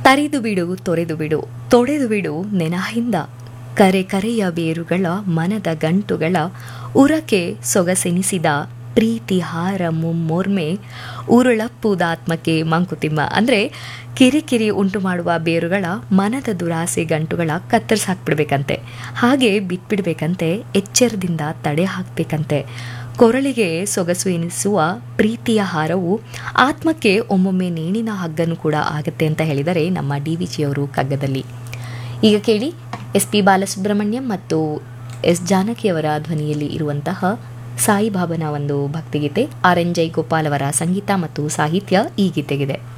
ತರಿದು ಬಿಡು ತೊರೆದು ಬಿಡು ತೊಡೆದು ಬಿಡು ನೆನಹಿಂದ ಕರೆ ಕರೆಯ ಬೇರುಗಳ ಮನದ ಗಂಟುಗಳ ಉರಕೆ ಸೊಗಸೆನಿಸಿದ ಪ್ರೀತಿ ಹಾರ ಮುಮ್ಮೋರ್ಮೆ ಉರುಳಪ್ಪುದಾತ್ಮಕ್ಕೆ ಮಂಕುತಿಮ್ಮ ಅಂದರೆ ಕಿರಿಕಿರಿ ಉಂಟು ಮಾಡುವ ಬೇರುಗಳ ಮನದ ದುರಾಸೆ ಗಂಟುಗಳ ಕತ್ತರಿಸಿ ಹಾಕ್ಬಿಡ್ಬೇಕಂತೆ ಹಾಗೆ ಬಿಟ್ಬಿಡ್ಬೇಕಂತೆ ಎಚ್ಚರದಿಂದ ತಡೆ ಹಾಕಬೇಕಂತೆ ಕೊರಳಿಗೆ ಸೊಗಸು ಎನಿಸುವ ಪ್ರೀತಿಯ ಹಾರವು ಆತ್ಮಕ್ಕೆ ಒಮ್ಮೊಮ್ಮೆ ನೇಣಿನ ಹಗ್ಗನು ಕೂಡ ಆಗುತ್ತೆ ಅಂತ ಹೇಳಿದರೆ ನಮ್ಮ ಡಿ ವಿ ಜಿಯವರು ಕಗ್ಗದಲ್ಲಿ ಈಗ ಕೇಳಿ ಎಸ್ ಪಿ ಬಾಲಸುಬ್ರಹ್ಮಣ್ಯಂ ಮತ್ತು ಎಸ್ ಜಾನಕಿಯವರ ಧ್ವನಿಯಲ್ಲಿ ಇರುವಂತಹ ಸಾಯಿಬಾಬನ ಒಂದು ಭಕ್ತಿಗೀತೆ ಆರ್ ಎನ್ ಜೈ ಗೋಪಾಲ್ ಅವರ ಸಂಗೀತ ಮತ್ತು ಸಾಹಿತ್ಯ ಈ ಗೀತೆಗಿದೆ